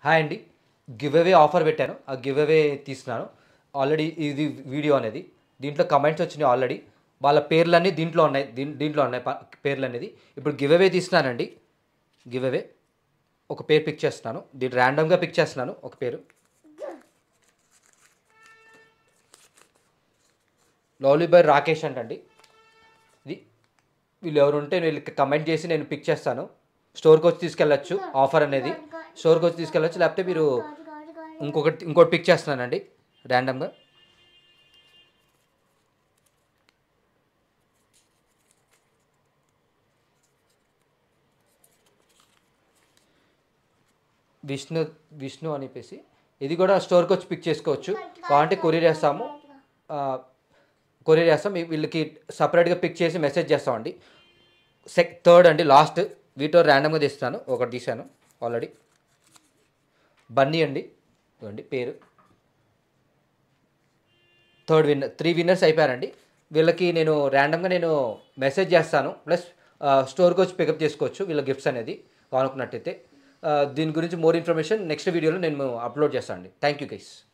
hi అండి give away offer పెట్టాను ఆ గివ్ అవే తీస్తున్నాను ఆల్రెడీ ఇది వీడియో అనేది దీంట్లో కమెంట్స్ వచ్చినాయి ఆల్రెడీ వాళ్ళ పేర్లన్నీ దీంట్లో ఉన్నాయి దీం- దీంట్లో ఉన్నాయి ప- పేర్లు అనేది ఇప్పుడు గివ్ అవే తీస్తున్నానండి గివ్ అవే ఒక పేరు పిక్ చేస్తున్నాను దీన్ని ర్యాండమ్గా పిక్ చేస్తున్నాను ఒక పేరు లవ్లీ బాయ్ రాకేష్ అంటండి ఇది వీళ్ళు ఎవరు ఉంటే వీళ్ళకి కమెంట్ చేసి నేను పిక్ చేస్తాను స్టోర్కి వచ్చి తీసుకెళ్ళచ్చు ఆఫర్ అనేది స్టోర్కి వచ్చి తీసుకెళ్ళచ్చు లేకపోతే మీరు ఇంకొకటి ఇంకోటి పిక్ చేస్తున్నానండి ర్యాండమ్గా విష్ణు విష్ణు అని చెప్పేసి ఇది కూడా స్టోర్కి వచ్చి పిక్ చేసుకోవచ్చు కావాలంటే కొరియర్ చేస్తాము ఆ, కొరియర్ చేస్తాం మీ- వీళ్ళకి సపరేట్గా పిక్ చేసి మెసేజ్ చేస్తామండి సెక్ థర్డ్ అండి లాస్ట్ వీటిలో ర్యాండమ్గా తీస్తాను ఒకటి తీశాను ఆల్రెడీ బన్నీ అండి ఇవ్వండి పేరు థర్డ్ విన్నర్ త్రీ విన్నర్స్ అయిపోయారండి వీళ్ళకి నేను ర్యాండమ్గా నేను మెసేజ్ చేస్తాను ప్లస్ స్టోర్కి వచ్చి పికప్ చేసుకోవచ్చు వీళ్ళ గిఫ్ట్స్ అనేది కానుకున్నట్టయితే ఆ, దీని గురించి మోర్ ఇన్ఫర్మేషన్ నెక్స్ట్ వీడియోలో నేను అప్లోడ్ చేస్తాను అండి థ్యాంక్ యూ గైస్